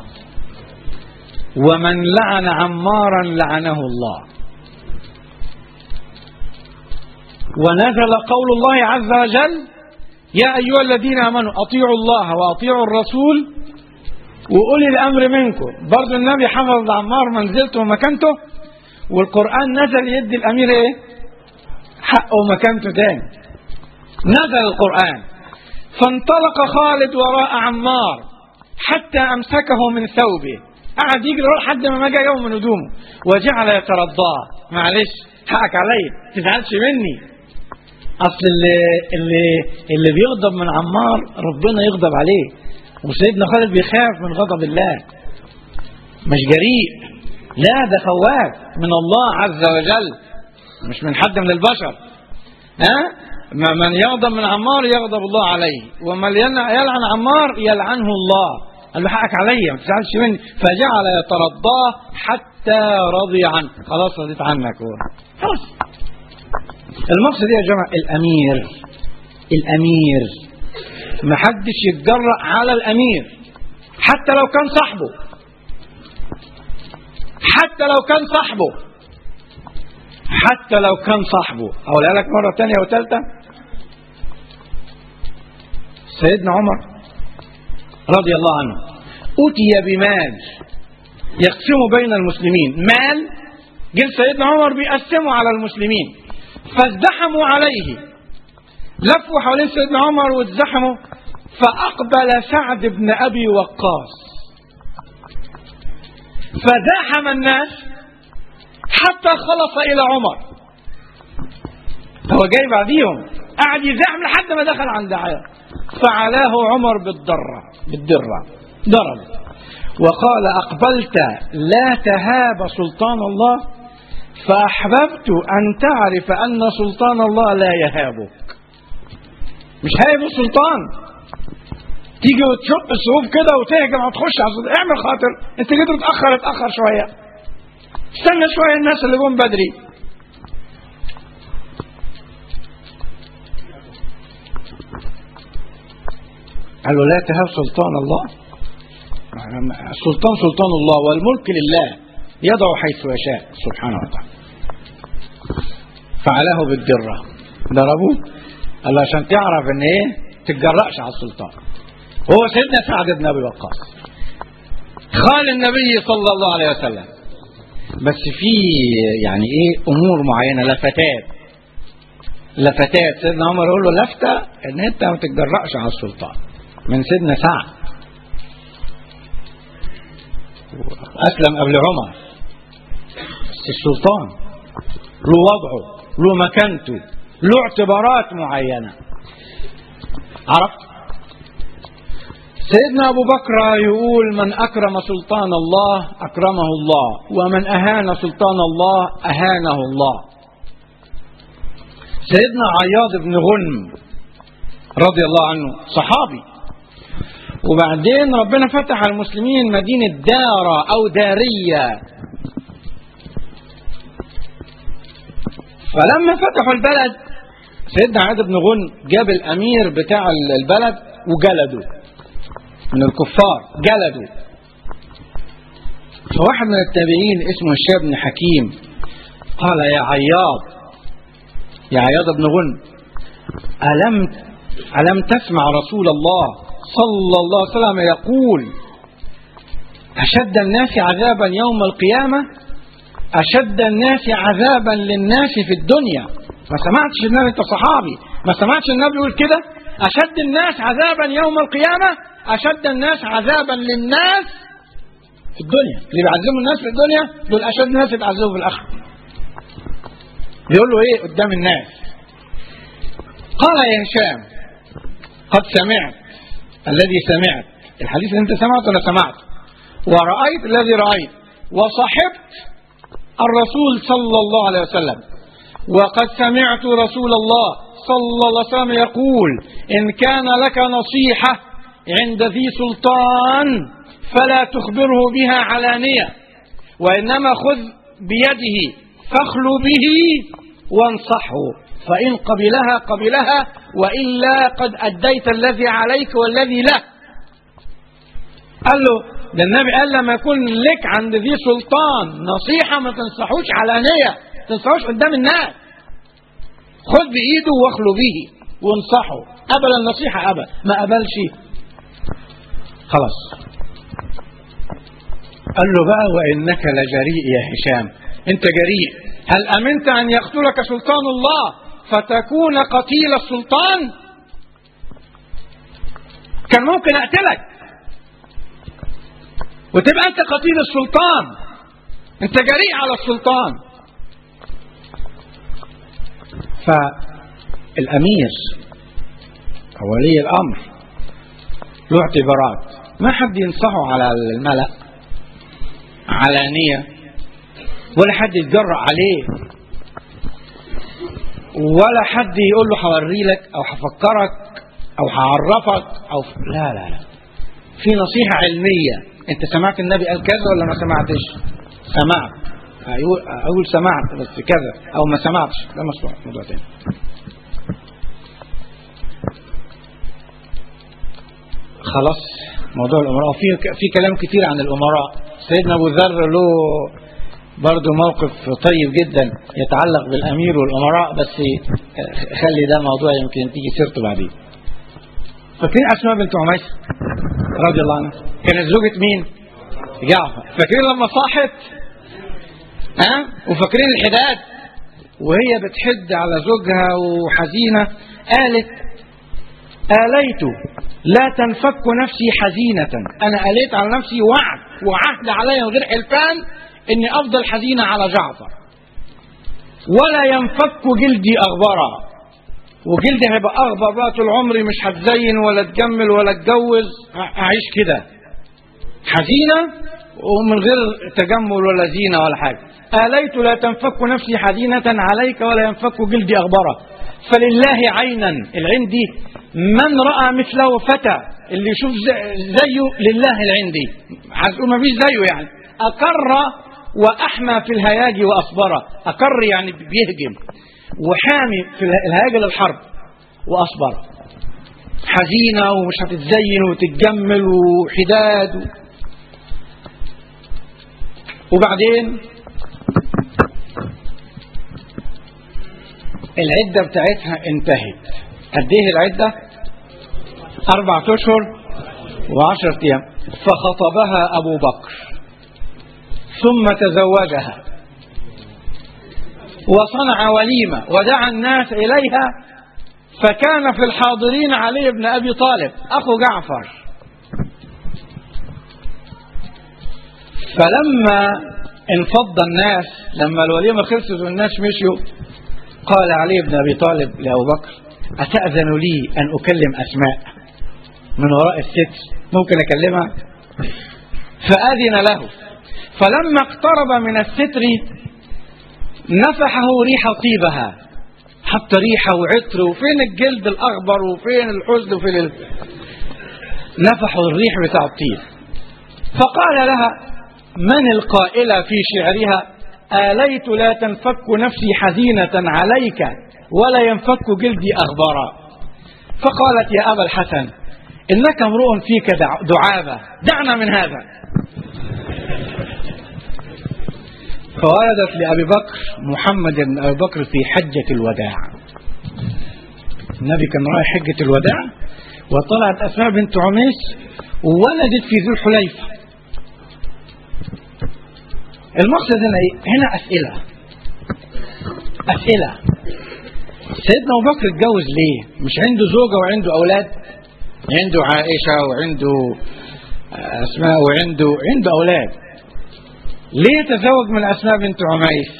ومن لعن عمارا لعنه الله ونزل قول الله عز وجل يا أيها الذين آمنوا أطيعوا الله وأطيعوا الرسول وأولي الأمر منكم برضو النبي حفظ عمار منزلته ومكانته والقرآن نزل يدي الأمير إيه حقه ومكانته تاني نزل القرآن فانطلق خالد وراء عمار حتى أمسكه من ثوبه قعد يجري ورا لحد ما جاء يوم من هدومه وجعل يترضاه معلش حقك عليا ما تزعلش مني اصل اللي اللي اللي بيغضب من عمار ربنا يغضب عليه وسيدنا خالد بيخاف من غضب الله مش جريء لا ده خواف من الله عز وجل مش من حد من البشر ها ما- من يغضب من عمار يغضب الله عليه ومن ين- يلعن عمار يلعنه الله قال له حقك عليا ما تزعلش مني فجعل يترضاه حتى رضي عنه خلاص رضيت عنك هو خلاص المقصد إيه يا جماعه الامير الامير ما حدش يتجرأ على الامير حتى لو كان صاحبه حتى لو كان صاحبه حتى لو كان صاحبه اقولها لك مره ثانيه وثالثه سيدنا عمر رضي الله عنه أتي بمال يقسم بين المسلمين مال جه سيدنا عمر بيقسمه على المسلمين فازدحموا عليه لفوا حوالين سيدنا عمر وازدحموا فأقبل سعد بن أبي وقاص فزاحم الناس حتى خلص إلى عمر هو جاي بعديهم قعد يزاحم لحد ما دخل عند عيال فعلاه عمر بالضرة بالدرة ضرب وقال أقبلت لا تهاب سلطان الله فأحببت أن تعرف أن سلطان الله لا يهابك مش هايب السلطان تيجي وتشق الصفوف كده وتهجم وتخش على السلطان اعمل خاطر انت جيت متأخر اتأخر شوية استنى شوية الناس اللي جم بدري قال له لا تهاب سلطان الله السلطان سلطان الله والملك لله يضع حيث يشاء سبحانه وتعالى فعله بالجرة ضربوه قال له عشان تعرف ان ايه تتجرأش على السلطان هو سيدنا سعد بن ابي وقاص خال النبي صلى الله عليه وسلم بس في يعني ايه امور معينه لفتات لفتات سيدنا عمر يقول له لفته ان انت ما تتجرأش على السلطان من سيدنا سعد اسلم قبل عمر بس السلطان له وضعه له مكانته له اعتبارات معينه عرفت سيدنا أبو بكر يقول من أكرم سلطان الله أكرمه الله ومن أهان سلطان الله أهانه الله سيدنا عياض بن غنم رضي الله عنه صحابي وبعدين ربنا فتح على المسلمين مدينة دارة أو دارية فلما فتحوا البلد سيدنا عياض بن غنم جاب الأمير بتاع البلد وجلده من الكفار جلدوا فواحد من التابعين اسمه هشام بن حكيم قال يا عياض يا عياض بن غنم ألم ألم تسمع رسول الله صلى الله عليه وسلم يقول أشد الناس عذابا يوم القيامة أشد الناس عذابا للناس في الدنيا ما سمعتش النبي أنت صحابي ما سمعتش النبي يقول كده أشد الناس عذابا يوم القيامة أشد الناس عذابا للناس في الدنيا اللي بيعذبوا الناس في الدنيا دول أشد الناس يتعذبوا في الآخرة بيقول له إيه قدام الناس قال يا هشام قد سمعت الذي سمعت الحديث اللي انت سمعته انا سمعته ورأيت الذي رأيت وصحبت الرسول صلى الله عليه وسلم وقد سمعت رسول الله صلى الله عليه وسلم يقول إن كان لك نصيحة عند ذي سلطان فلا تخبره بها علانية وإنما خذ بيده فاخلو به وانصحه فإن قبلها قبلها وإلا قد أديت الذي عليك والذي له قال له ده النبي قال لما يكون لك عند ذي سلطان نصيحة ما تنصحوش علانية ما تنصحوش قدام الناس خذ بإيده واخلو به وانصحه قبل النصيحة قبل ما قبلش خلاص قال له بقى وإنك لجريء يا هشام أنت جريء هل أمنت أن يقتلك سلطان الله فتكون قتيل السلطان كان ممكن أقتلك وتبقى انت قتيل السلطان انت جريء على السلطان فالامير او ولي الامر له اعتبارات ما حد ينصحه على الملأ علانية ولا حد يتجرأ عليه ولا حد يقول له هوري لك او هفكرك او هعرفك او ف... لا لا لا في نصيحة علمية انت سمعت النبي قال كذا ولا ما سمعتش سمعت اقول اقول سمعت بس كذا او ما سمعتش ده مشروع موضوع تاني خلاص موضوع الامراء في في كلام كتير عن الامراء سيدنا ابو ذر له برضه موقف طيب جدا يتعلق بالامير والامراء بس خلي ده موضوع يمكن تيجي سيرته بعدين فاكرين اسماء بنت عميس رضي الله عنها كانت زوجة مين؟ جعفر فاكرين لما صاحت ها وفاكرين الحداد وهي بتحد على زوجها وحزينة قالت آليت لا تنفك نفسي حزينة أنا آليت على نفسي وعد وعهد علي من غير حلفان إني أفضل حزينة على جعفر ولا ينفك جلدي أغبرا وجلدي هيبقى أغبر بقى طول عمري مش هتزين ولا تجمل ولا اتجوز أعيش كده حزينة ومن غير تجمل ولا زينة ولا حاجة آليت لا تنفك نفسي حزينة عليك ولا ينفك جلدي أغبرا فلله عينا العين دي من رأى مثله فتى اللي يشوف زيه لله العين دي عايز ما فيش زيه يعني أقر وأحمى في الهياج وأصبر أقر يعني بيهجم وحامي في الهياج للحرب وأصبر حزينة ومش هتتزين وتتجمل وحداد و... وبعدين العدة بتاعتها انتهت قد ايه العدة أربعة أشهر وعشرة أيام فخطبها أبو بكر ثم تزوجها وصنع وليمة ودعا الناس إليها فكان في الحاضرين علي بن أبي طالب أخو جعفر فلما انفض الناس لما الوليمة خلصت والناس مشيوا قال علي بن أبي طالب لأبو بكر أتأذن لي أن أكلم أسماء من وراء الستر ممكن أكلمها فأذن له فلما اقترب من الستر نفحه ريح طيبها حط ريحة وعطر وفين الجلد الأخضر وفين الحزن وفين ال... نفحوا الريح بتاع الطيب فقال لها من القائلة في شعرها آليت لا تنفك نفسي حزينة عليك ولا ينفك جلدي أخبارا فقالت يا أبا الحسن إنك امرؤ فيك دعابة دعنا من هذا فوردت لأبي بكر محمد بن أبي بكر في حجة الوداع النبي كان رايح حجة الوداع وطلعت أسماء بنت عميس وولدت في ذو الحليفة المقصد هنا ايه؟ هنا أسئلة أسئلة سيدنا أبو بكر اتجوز ليه؟ مش عنده زوجة وعنده أولاد؟ عنده عائشة وعنده أسماء وعنده عنده أولاد ليه تزوج من أسماء بنت عميس؟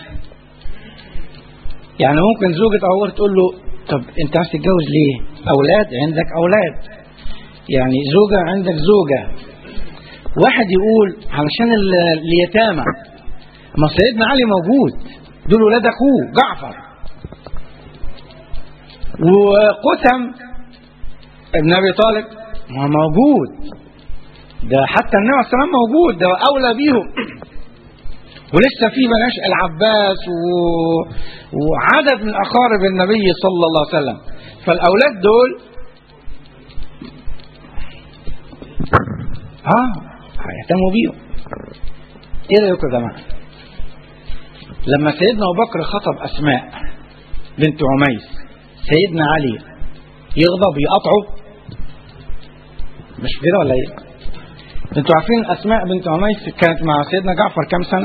يعني ممكن زوجة أبو بكر تقول له طب أنت عايز تتجوز ليه؟ أولاد عندك أولاد يعني زوجة عندك زوجة واحد يقول علشان اليتامى ما سيدنا علي موجود دول ولاد اخوه جعفر وقسم ابن ابي طالب ما موجود ده حتى النبي عليه السلام موجود ده اولى بيهم ولسه في بلاش العباس و... وعدد من اقارب النبي صلى الله عليه وسلم فالاولاد دول اه هيهتموا بيهم ايه رايكم يا جماعه لما سيدنا ابو بكر خطب اسماء بنت عميس سيدنا علي يغضب يقطعه مش كده ولا ايه انتوا عارفين اسماء بنت عميس كانت مع سيدنا جعفر كام سنه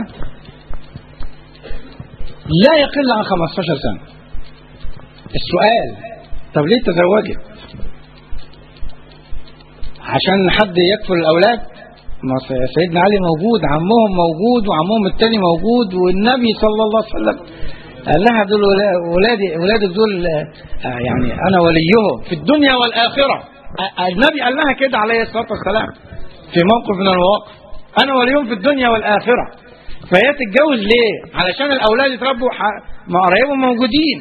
لا يقل عن 15 سنه السؤال طب ليه تزوجت عشان حد يكفل الاولاد ما سيدنا علي موجود عمهم موجود وعمهم التاني موجود والنبي صلى الله عليه وسلم قال لها دول ولادي ولادك دول يعني انا وليهم في الدنيا والاخره النبي قال لها كده عليه الصلاه والسلام في موقف من المواقف انا وليهم في الدنيا والاخره فهي تتجوز ليه؟ علشان الاولاد يتربوا مع قرايبهم موجودين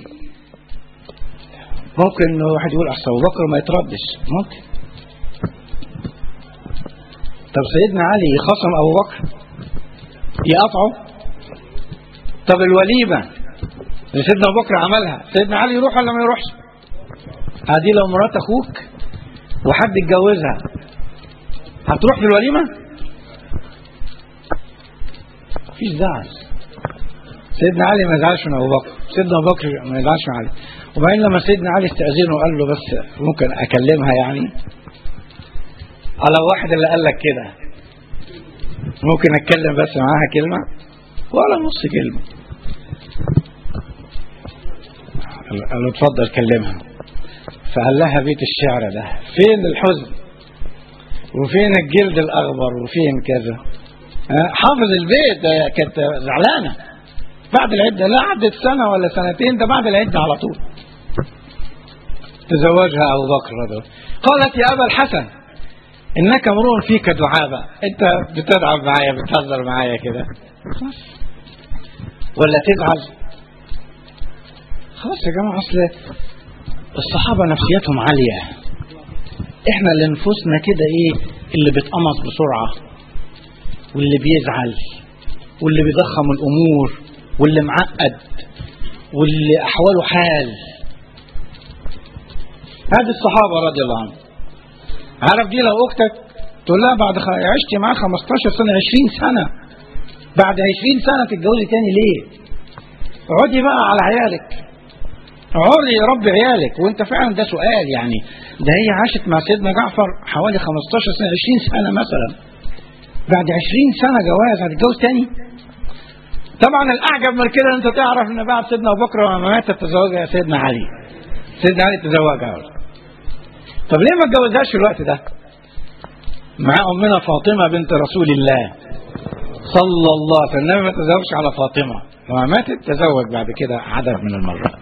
ممكن واحد يقول اصل ابو بكر ما يتردش ممكن طب سيدنا علي يخصم ابو بكر يقطعه طب الوليمه اللي سيدنا ابو بكر عملها سيدنا علي يروح ولا ما يروحش هذه لو مرات اخوك وحد اتجوزها هتروح في الوليمه مفيش زعل سيدنا علي ما يزعلش من ابو بكر سيدنا ابو بكر ما يزعلش من علي وبعدين لما سيدنا علي استاذنه وقال له بس ممكن اكلمها يعني على واحد اللي قال لك كده ممكن اتكلم بس معاها كلمه ولا نص كلمه قال له اتفضل كلمها فقال لها بيت الشعر ده فين الحزن وفين الجلد الاخضر وفين كذا حافظ البيت كانت زعلانه بعد العده لا عدت سنه ولا سنتين ده بعد العده على طول تزوجها ابو بكر رضي الله قالت يا ابا الحسن انك امرؤ فيك دعابه انت بتدعب معايا بتهزر معايا كده ولا تزعل خلاص يا جماعه اصل الصحابه نفسيتهم عاليه احنا اللي نفوسنا كده ايه اللي بيتقمص بسرعه واللي بيزعل واللي بيضخم الامور واللي معقد واللي احواله حال هذه الصحابه رضي الله عنهم عارف دي لو اختك تقول لها بعد خ... عشت معاه 15 سنه 20 سنه بعد 20 سنه تتجوزي تاني ليه؟ اقعدي بقى على عيالك اقعدي ربي عيالك وانت فعلا ده سؤال يعني ده هي عاشت مع سيدنا جعفر حوالي 15 سنه 20 سنه مثلا بعد 20 سنه جواز هتتجوز تاني؟ طبعا الاعجب من كده انت تعرف ان بعد سيدنا ابو بكر لما مات تزوجها سيدنا علي سيدنا علي تزوجها طب ليه ما اتجوزهاش في الوقت ده؟ مع امنا فاطمه بنت رسول الله صلى الله عليه وسلم ما تزوجش على فاطمه لما ماتت تزوج بعد كده عدد من المرات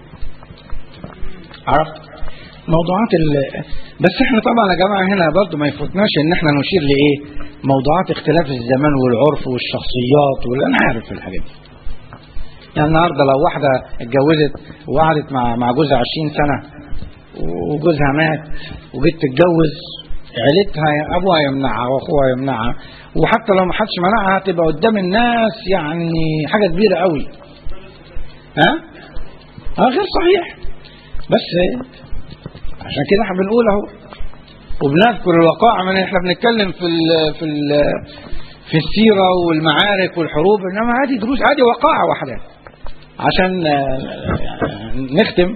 عرفت موضوعات ال... بس احنا طبعا يا جماعه هنا برضو ما يفوتناش ان احنا نشير لايه موضوعات اختلاف الزمان والعرف والشخصيات ولا انا عارف الحاجات دي يعني النهارده لو واحده اتجوزت وقعدت مع مع جوزها 20 سنه وجوزها مات وجيت تتجوز عيلتها ابوها يمنعها واخوها يمنعها وحتى لو ما حدش منعها تبقى قدام الناس يعني حاجه كبيره قوي ها اه غير صحيح بس عشان كده احنا بنقول اهو وبنذكر الوقائع من احنا بنتكلم في ال في ال في السيره والمعارك والحروب انما هذه دروس هذه وقائع واحده عشان نختم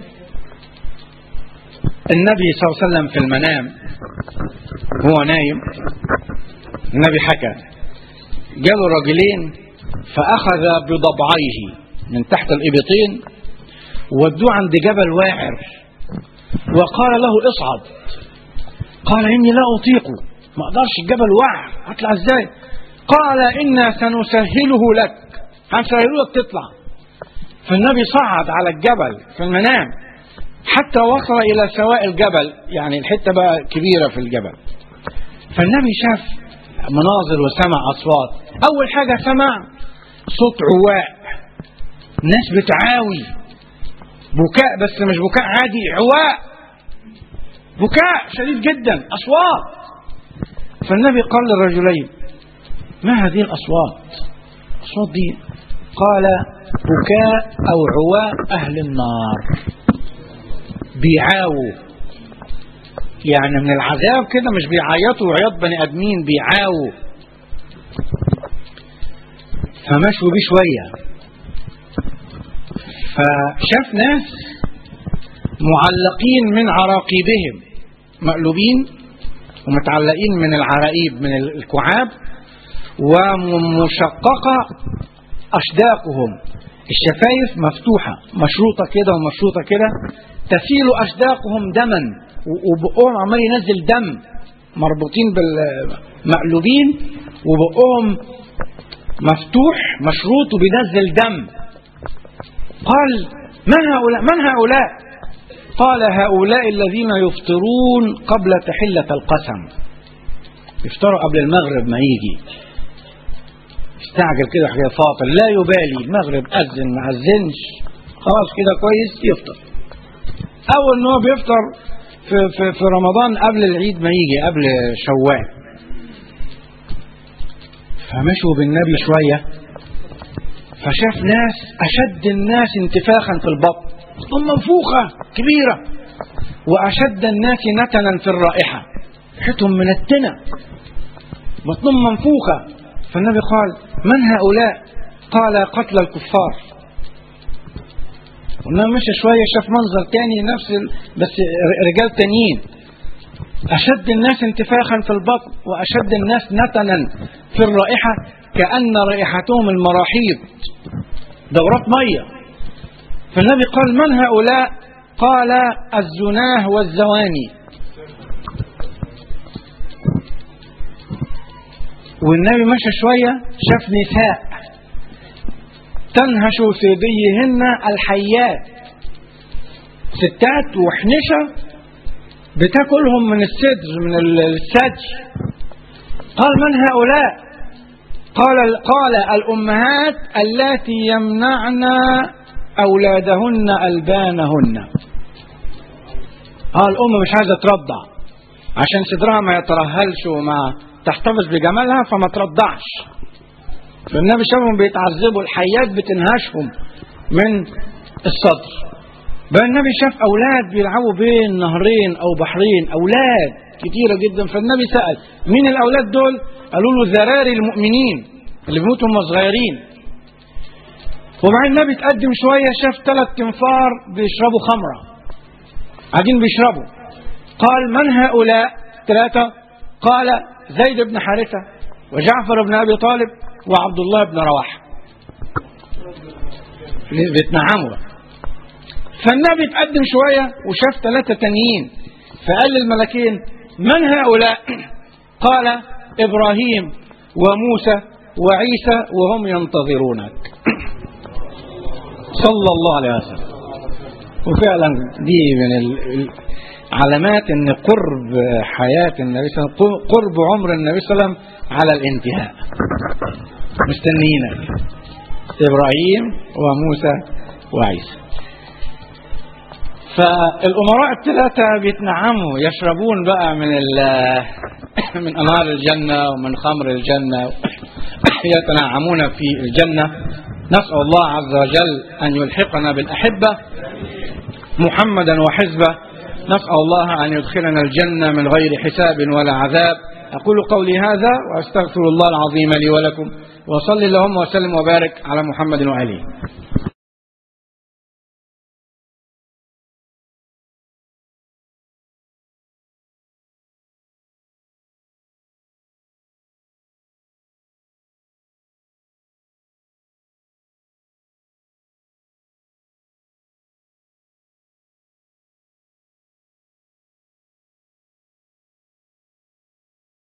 النبي صلى الله عليه وسلم في المنام هو نايم النبي حكى جاله رجلين فأخذ بضبعيه من تحت الإبطين ودوه عند جبل واعر وقال له اصعد قال إني لا أطيق ما أقدرش الجبل واعر أطلع إزاي قال إنا سنسهله لك هنسهله لك تطلع فالنبي صعد على الجبل في المنام حتى وصل إلى سواء الجبل يعني الحتة بقى كبيرة في الجبل فالنبي شاف مناظر وسمع أصوات أول حاجة سمع صوت عواء ناس بتعاوي بكاء بس مش بكاء عادي عواء بكاء شديد جدا أصوات فالنبي قال للرجلين ما هذه الأصوات الأصوات دي قال بكاء أو عواء أهل النار بيعاووا يعني من العذاب كده مش بيعيطوا عياط بني ادمين بيعاووا فمشوا بيه شويه فشاف ناس معلقين من عراقيبهم مقلوبين ومتعلقين من العراقيب من الكعاب ومشققه اشداقهم الشفايف مفتوحه مشروطه كده ومشروطه كده تسيل أشداقهم دما وبقهم عمال ينزل دم مربوطين بالمقلوبين وبقهم مفتوح مشروط وبينزل دم قال من هؤلاء من هؤلاء قال هؤلاء الذين يفطرون قبل تحلة القسم يفطروا قبل المغرب ما يجي استعجل كده حاجة فاطر لا يبالي المغرب أذن ما أذنش خلاص كده كويس يفطر أول إن هو بيفطر في, في, في رمضان قبل العيد ما يجي قبل شوال فمشوا بالنبي شوية فشاف ناس أشد الناس انتفاخا في البطن ثم منفوخة كبيرة وأشد الناس نتنا في الرائحة ريحتهم منتنة بطنهم منفوخة فالنبي قال من هؤلاء قال قتل الكفار والنبي مشى شوية شاف منظر تاني نفس ال... بس رجال تانيين أشد الناس انتفاخا في البطن وأشد الناس نتنا في الرائحة كأن رائحتهم المراحيض دورات مية فالنبي قال من هؤلاء قال الزناه والزواني والنبي مشى شوية شاف نساء تنهش ثديهن الحيات ستات وحنشة بتاكلهم من السدر من الثدي قال من هؤلاء قال قال الأمهات اللاتي يمنعن أولادهن ألبانهن اه الأم مش عايزة ترضع عشان صدرها ما يترهلش وما تحتفظ بجمالها فما ترضعش فالنبي شافهم بيتعذبوا الحيات بتنهشهم من الصدر بقى النبي شاف أولاد بيلعبوا بين نهرين أو بحرين أولاد كتيرة جدا فالنبي سأل مين الأولاد دول قالوا له ذراري المؤمنين اللي بيموتوا هم صغيرين وبعدين النبي تقدم شوية شاف ثلاث تنفار بيشربوا خمرة قاعدين بيشربوا قال من هؤلاء ثلاثة قال زيد بن حارثة وجعفر بن أبي طالب وعبد الله بن رواحة بيتنعموا فالنبي تقدم شوية وشاف ثلاثة تانيين فقال للملكين من هؤلاء قال إبراهيم وموسى وعيسى وهم ينتظرونك صلى الله عليه وسلم وفعلا دي من علامات ان قرب حياة النبي صلى الله عليه وسلم قرب عمر النبي صلى الله عليه وسلم على الانتهاء مستنيينك ابراهيم وموسى وعيسى فالامراء الثلاثه بيتنعموا يشربون بقى من من انهار الجنه ومن خمر الجنه يتنعمون في الجنه نسال الله عز وجل ان يلحقنا بالاحبه محمدا وحزبه نسال الله ان يدخلنا الجنه من غير حساب ولا عذاب اقول قولي هذا واستغفر الله العظيم لي ولكم وصلي اللهم وسلم وبارك على محمد واله